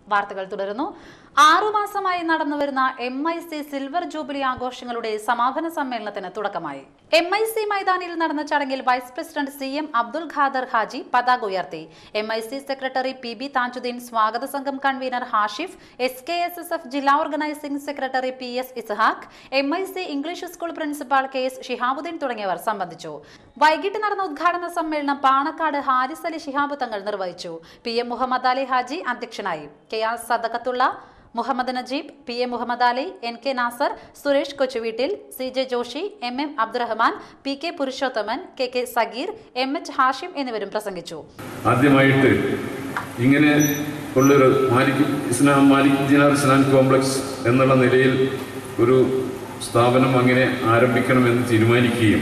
വാർത്തകൾ തുടരുന്നു ആറുമാസമായി നടന്നുവരുന്ന M I C silver jubilee ആഘോഷങ്ങളുടെ സമാപന സമ്മേളനത്തിന് തുടക്കമായി എം ഐ സി മൈതാനിയിൽ നടന്ന ചടങ്ങിൽ vice president C M Abdul Khader Haji പതാക ഉയർത്തി M I C secretary P B Thajuddeen സ്വാഗത സംഘം convener Hashif S K S S F ജില്ലാ organising secretary P S Ishaq M I C English school principal K S Shihabuddeen തുടങ്ങിയവർ സംബന്ധിച്ചു വൈകിട്ട് നടന്ന ഉദ്ഘാടന സമ്മേളനം പാണക്കാട് ഹാരിസ് അലി ശിഹാബ് തങ്ങൾ നിർവഹിച്ചു പി എം മുഹമ്മദ് അലി ഹാജി അധ്യക്ഷനായി K R Sadakkathulla Muhammad Najeeb P A Muhammad Ali N K Nasar Suresh Kochuveettil C J Joshi M M Abdurahman P K Purushothaman K K Sageer M H Hashim എന്നിവരും പ്രസംഗിച്ചു ആദ്യമായിട്ട് ഇങ്ങനെ ഉള്ളൊരു മാലിക് ഇസ്ലാം മാലിക് ജിനാർ ഇസ്ലാമിക് കോംപ്ലക്സ് എന്നുള്ള നിലയിൽ ഒരു സ്ഥാപനം അങ്ങനെ ആരംഭിക്കണമെന്ന് തീരുമാനിക്കുകയും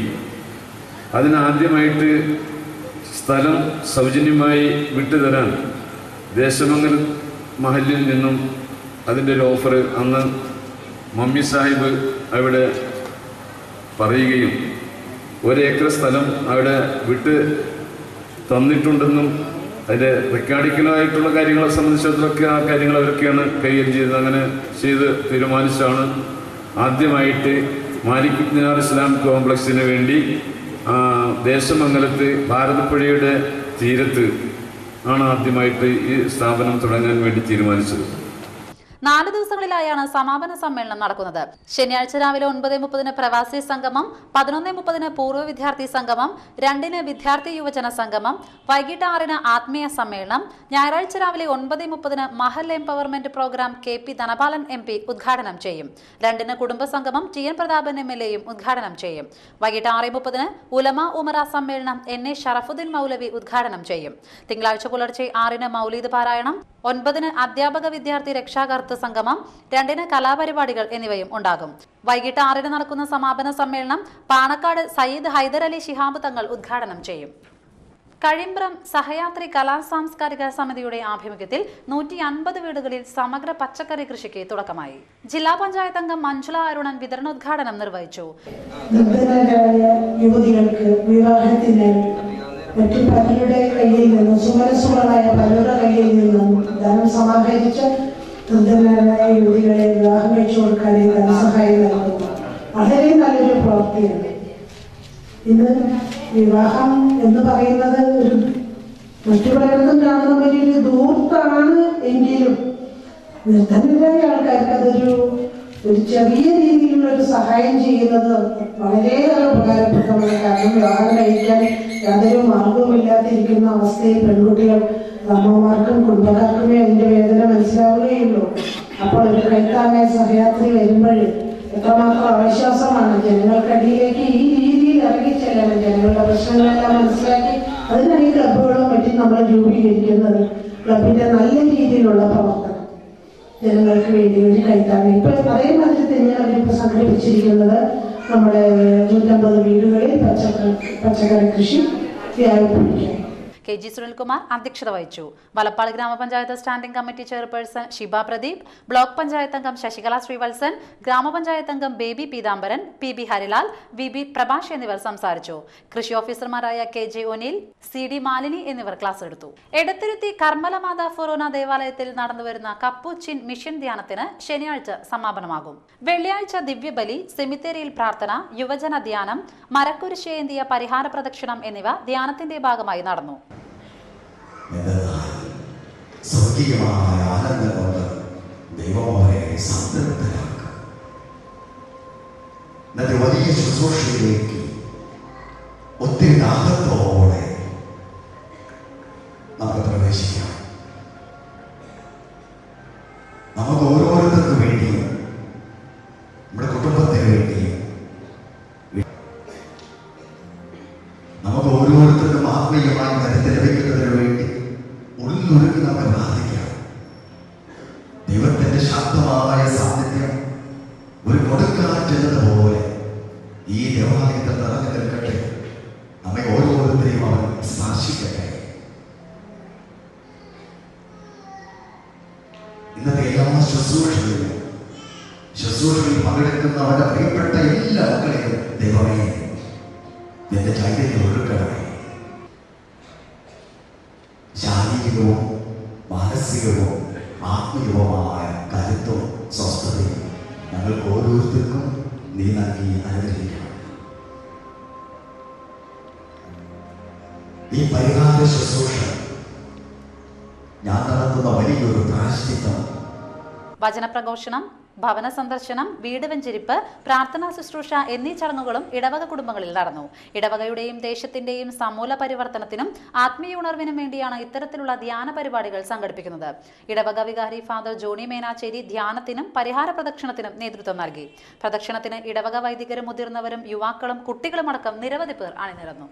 അതിനാദ്യമായിട്ട് സ്ഥലം സൗജന്യമായി വിട്ടുതരാൻ ദേശമംഗൽ മഹലിൽ നിന്നും അതിൻ്റെ ഒരു ഓഫർ അന്ന് മമ്മി സാഹിബ് അവിടെ പറയുകയും ഒരേക്കർ സ്ഥലം അവിടെ വിട്ട് തന്നിട്ടുണ്ടെന്നും അതിൻ്റെ റെക്കാർഡിക്കലായിട്ടുള്ള കാര്യങ്ങളെ സംബന്ധിച്ചിടത്തോളൊക്കെ ആ കാര്യങ്ങൾ അവരൊക്കെയാണ് കൈകാര്യം ചെയ്തത് അങ്ങനെ ചെയ്ത് തീരുമാനിച്ചാണ് ആദ്യമായിട്ട് മാലിക് ദിനാർ ഇസ്ലാം കോംപ്ലക്സിന് വേണ്ടി ആ, ദേശമംഗലത്ത് ഭാരതപ്പുഴയുടെ തീരത്ത് ആണ് ആദ്യമായിട്ട് ഈ സ്ഥാപനം തുടങ്ങാൻ വേണ്ടി തീരുമാനിച്ചത് നാല് ദിവസങ്ങളിലായാണ് സമാപന സമ്മേളനം നടക്കുന്നത് ശനിയാഴ്ച രാവിലെ ഒൻപത് മുപ്പതിന് പ്രവാസി സംഗമം പതിനൊന്ന് മുപ്പതിന് പൂർവ്വ വിദ്യാർത്ഥി സംഗമം രണ്ടിന് വിദ്യാർത്ഥി യുവജന സംഗമം വൈകിട്ട് ആറിന് ആത്മീയ സമ്മേളനം ഞായറാഴ്ച രാവിലെ ഒൻപത് മുപ്പതിന് Mahal empowerment programme K P Dhanapalan M P ഉദ്ഘാടനം ചെയ്യും രണ്ടിന് കുടുംബ സംഗമം T N Prathapan M L എയും ഉദ്ഘാടനം ചെയ്യും വൈകിട്ട് ആറ് മുപ്പതിന് ഉലമ ഉമറ സമ്മേളനം എൻ എ ഷറഫുദ്ദീൻ മൗലവി ഉദ്ഘാടനം ചെയ്യും തിങ്കളാഴ്ച പുലർച്ചെ ആറിന് മൗലീദ് പാരായണം ഒൻപതിന് അധ്യാപക വിദ്യാർത്ഥി രക്ഷാകർത്തൃ സംഗമം രണ്ടിന് കലാപരിപാടികൾ എന്നിവയും ഉണ്ടാകും വൈകിട്ട് ആറിന് നടക്കുന്ന സമാപന സമ്മേളനം പാണക്കാട് സയ്യിദ് ഹൈദർ അലി ശിഹാബ് തങ്ങൾ ഉദ്ഘാടനം ചെയ്യും കഴിമ്പ്രം സഹയാത്രി കലാ സാംസ്കാരിക സമിതിയുടെ ആഭിമുഖ്യത്തിൽ നൂറ്റി അൻപത് വീടുകളിൽ സമഗ്ര പച്ചക്കറി കൃഷിക്ക് തുടക്കമായി ജില്ലാ പഞ്ചായത്ത് അംഗം മഞ്ജുള അരുണൻ വിതരണോദ്ഘാടനം നിർവഹിച്ചു നിർധനരായ യുവതികൾക്ക് വിവാഹത്തിന് മറ്റു പലരുടെ കയ്യിൽ നിന്നും സുമനസുകളായ പലരുടെ കയ്യിൽ നിന്നും ധനം സമാഹരിച്ച് നിർധനരായ യുവതികളെ വിവാഹം കഴിച്ചു കൊടുക്കാൻ ഈ ധനസഹായം നൽകുന്നു വളരെ നല്ലൊരു പ്രവൃത്തിയാണ് ഇന്ന് വിവാഹം എന്ന് പറയുന്നത് ഒരു മറ്റു പലയിടത്തും കാണുന്ന വലിയൊരു ദൂർത്താണ് എങ്കിലും നിർധനരായ ആൾക്കാർക്ക് അതൊരു ഒരു ചെറിയ രീതിയിലുള്ള ഒരു സഹായം ചെയ്യുന്നത് വളരെയേറെ ഉപകാരപ്രദമാണ് കാരണം വിവാഹം കഴിക്കാൻ യാതൊരു മാർഗവുമില്ലാതിരിക്കുന്ന അവസ്ഥയിൽ പെൺകുട്ടികൾ അമ്മമാർക്കും കുടുംബക്കാർക്കുമേ അതിന്റെ വേദന മനസ്സിലാവുകയുള്ളൂ അപ്പോൾ ഒരു കൈത്താങ്ങായ സഹയാത്രി വരുമ്പോൾ എത്രമാത്രം ആശ്വാസമാണ് ജനങ്ങൾക്കടിയിലേക്ക് ഈ രീതിയിൽ ഇറങ്ങി ചെല്ലണം ജനങ്ങളുടെ പ്രശ്നങ്ങളെല്ലാം മനസ്സിലാക്കി അതിനാണ് ഈ ക്ലബുകളും മറ്റും നമ്മൾ രൂപീകരിക്കുന്നത് ക്ലബിന്റെ നല്ല രീതിയിലുള്ള പ്രവർത്തനം ജനങ്ങൾക്ക് വേണ്ടി ഒരു കൈത്താങ്ങ് ഇപ്പൊ അതേമാതിരി തന്നെയാണ് അവരിപ്പോ സംഘടിപ്പിച്ചിരിക്കുന്നത് നമ്മുടെ നൂറ്റമ്പത് വീടുകളിൽ പച്ചക്കറി പച്ചക്കറി കൃഷി വ്യാപിപ്പിക്കാൻ കെ ജി സുനിൽകുമാർ അധ്യക്ഷത വഹിച്ചു വലപ്പാട് ഗ്രാമപഞ്ചായത്ത് standing committee chairperson Shiba Pradeep block panchayat അംഗം ശശികല ശ്രീവത്സൻ ഗ്രാമപഞ്ചായത്ത് അംഗം Baby Peethambaran P B Harilal V B Prabhash എന്നിവർ സംസാരിച്ചു കൃഷി ഓഫീസർമാരായ K J Onil C D Malini എന്നിവർ ക്ലാസ് എടുത്തു എടത്തിരുത്തി കർമ്മലമാത ഫൊറോന ദേവാലയത്തിൽ നടന്നുവരുന്ന കപ്പുച്ചിൻ മിഷൻ ധ്യാനത്തിന് ശനിയാഴ്ച സമാപനമാകും വെള്ളിയാഴ്ച ദിവ്യബലി സെമിത്തേരിയിൽ പ്രാർത്ഥന യുവജന ധ്യാനം മരക്കുരിശ് ഏന്തിയ പരിഹാര പ്രദക്ഷിണം എന്നിവ ധ്യാനത്തിന്റെ ഭാഗമായി നടന്നു എന്നതാണ് സ്വർഗീയമായ ആനന്ദം കൊണ്ട് ദൈവം അവരെ സംതൃപ്തരാക്കും ഇന്നത്തെ വലിയ ശുശ്രൂഷയിലേക്ക് ഒത്തിരി ദാഹത്തോടെ നമുക്ക് പ്രവേശിക്കാം നമുക്ക് ഓരോരുത്തർക്കും വേണ്ടിയും നമ്മുടെ കുടുംബത്തിന് വേണ്ടിയും നമുക്ക് ഓരോരുത്തർക്കും ആത്മീയമായി കരുത്ത് ലഭിക്കുന്നതിന് വേണ്ടി ഉള്ളിലൊരുങ്ങി നമുക്ക് പ്രാർത്ഥിക്കാം ദൈവത്തിന്റെ ശാന്തമായ സാന്നിധ്യം ഒരു കൊടുക്കാറ്റെന്നതുപോലെ ഈ ദേവാലയത്തിൽ നിറഞ്ഞു നിൽക്കട്ടെ നമ്മെ ഓരോരുത്തരെയും അവൻ സ്പർശിക്കട്ടെ ഇന്നത്തെ എല്ലാ ശുശ്രൂഷകളിലും ശുശ്രൂഷകളിൽ പങ്കെടുക്കുന്ന അവന്റെ പ്രിയപ്പെട്ട എല്ലാ മക്കളെയും ദൈവമേ നിന്റെ ചൈതന്യം ഒഴുക്കണമേ ശാരീരികവും മാനസികവും ആത്മീയമായ കരുത്തും സ്വസ്ഥതയും ഞങ്ങൾക്ക് ഓരോരുത്തർക്കും നീ നൽകി അനുഗ്രഹിക്കണം ഈ പരിഹാര ശുശ്രൂഷ ഞാൻ നടത്തുന്ന വലിയൊരു പ്രായശ്ചിത്തം വചനപ്രഘോഷണം ഭവന സന്ദർശനം വീട് വെഞ്ചരിപ്പ് പ്രാർത്ഥനാ ശുശ്രൂഷ എന്നീ ചടങ്ങുകളും ഇടവക കുടുംബങ്ങളിൽ നടന്നു ഇടവകയുടെയും ദേശത്തിന്റെയും സമൂല പരിവർത്തനത്തിനും ആത്മീയ ഉണർവിനും വേണ്ടിയാണ് ഇത്തരത്തിലുള്ള ധ്യാന പരിപാടികൾ സംഘടിപ്പിക്കുന്നത് ഇടവക വികാരി ഫാദർ ജോണി മേനാച്ചേരി ധ്യാനത്തിനും പരിഹാര പ്രദക്ഷിണത്തിനും നേതൃത്വം നൽകി പ്രദക്ഷിണത്തിന് ഇടവക വൈദികരും മുതിർന്നവരും യുവാക്കളും കുട്ടികളും അടക്കം നിരവധി പേർ അണിനിരന്നു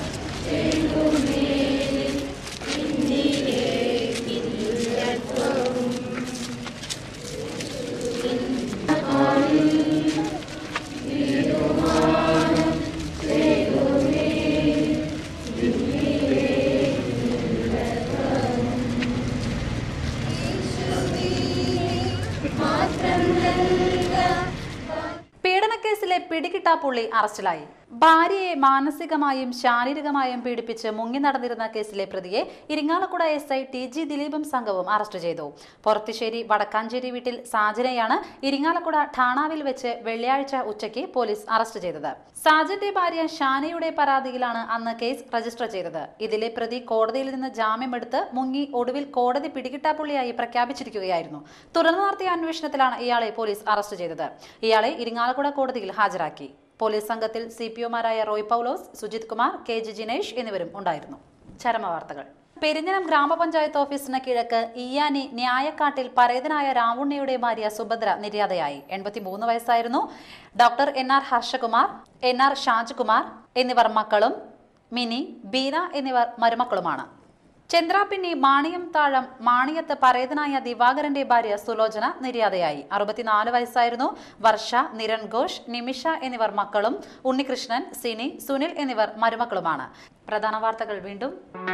പീഡനക്കേസിലെ പിടികിട്ടാപ്പുള്ളി അറസ്റ്റിലായി ഭാര്യയെ മാനസികമായും ശാരീരികമായും പീഡിപ്പിച്ച് മുങ്ങി നടന്നിരുന്ന കേസിലെ പ്രതിയെ Irinjalakuda S I T G ദിലീപും സംഘവും അറസ്റ്റ് ചെയ്തു പൊറത്തിശ്ശേരി വടക്കാഞ്ചേരി വീട്ടിൽ സാജനെയാണ് ഇരിങ്ങാലക്കുട ഠാണാവിൽ വെച്ച് വെള്ളിയാഴ്ച ഉച്ചയ്ക്ക് പോലീസ് അറസ്റ്റ് ചെയ്തത് സാജന്റെ ഭാര്യ ഷാനയുടെ പരാതിയിലാണ് അന്ന് കേസ് രജിസ്റ്റർ ചെയ്തത് ഇതിലെ പ്രതി കോടതിയിൽ നിന്ന് ജാമ്യമെടുത്ത് മുങ്ങി ഒടുവിൽ കോടതി പിടികിട്ടാപ്പുള്ളിയായി പ്രഖ്യാപിച്ചിരിക്കുകയായിരുന്നു തുടർന്ന് നടത്തിയ അന്വേഷണത്തിലാണ് ഇയാളെ പോലീസ് അറസ്റ്റ് ചെയ്തത് ഇയാളെ ഇരിങ്ങാലക്കുട കോടതിയിൽ ഹാജരാക്കി പോലീസ് സംഘത്തിൽ സി പി ഒമാരായ റോയ് പൗലോസ് സുജിത് കുമാർ കെ ജി ജിനേഷ് എന്നിവരും ഉണ്ടായിരുന്നു ചരമവാർത്തകൾ പെരിഞ്ഞനം ഗ്രാമപഞ്ചായത്ത് ഓഫീസിന് കിഴക്ക് ഇയാനി ന്യായക്കാട്ടിൽ പരേതനായ രാവുണ്ണിയുടെ ഭാര്യ സുഭദ്ര നിര്യാതയായി എൺപത്തിമൂന്ന് വയസ്സായിരുന്നു doctor N R Harshakumar N R Shajkumar എന്നിവർ മക്കളും മിനി ബീന എന്നിവർ മരുമക്കളുമാണ് ചന്ദ്രാപിന്നി മാണിയം താഴം മാണിയത്ത് പരേതനായ ദിവാകരന്റെ ഭാര്യ സുലോചന നിര്യാതയായി അറുപത്തിനാല് വയസ്സായിരുന്നു വർഷ നിരൺ ഘോഷ് നിമിഷ എന്നിവർ മക്കളും ഉണ്ണികൃഷ്ണൻ സിനി സുനിൽ എന്നിവർ മരുമക്കളുമാണ് പ്രധാന വാർത്തകൾ വീണ്ടും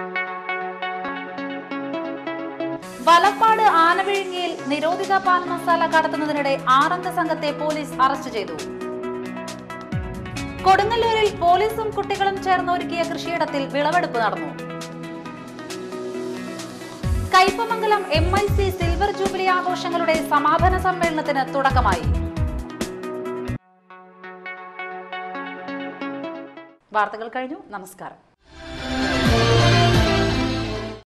വലപ്പാട് ആനവിഴുങ്ങിയിൽ നിരോധിത പാൻ മസാല കടത്തുന്നതിനിടെ ആറംഗ സംഘത്തെ പോലീസ് അറസ്റ്റ് ചെയ്തു കൊടുങ്ങല്ലൂരിൽ പോലീസും കുട്ടികളും ചേർന്ന് ഒരുക്കിയ കൃഷിയിടത്തിൽ വിളവെടുപ്പ് നടന്നു Kaipamangalam M I C silver jubilee ആഘോഷങ്ങളുടെ സമാപന സമ്മേളനത്തിന് തുടക്കമായി വാർത്തകൾ കഴിഞ്ഞു നമസ്കാരം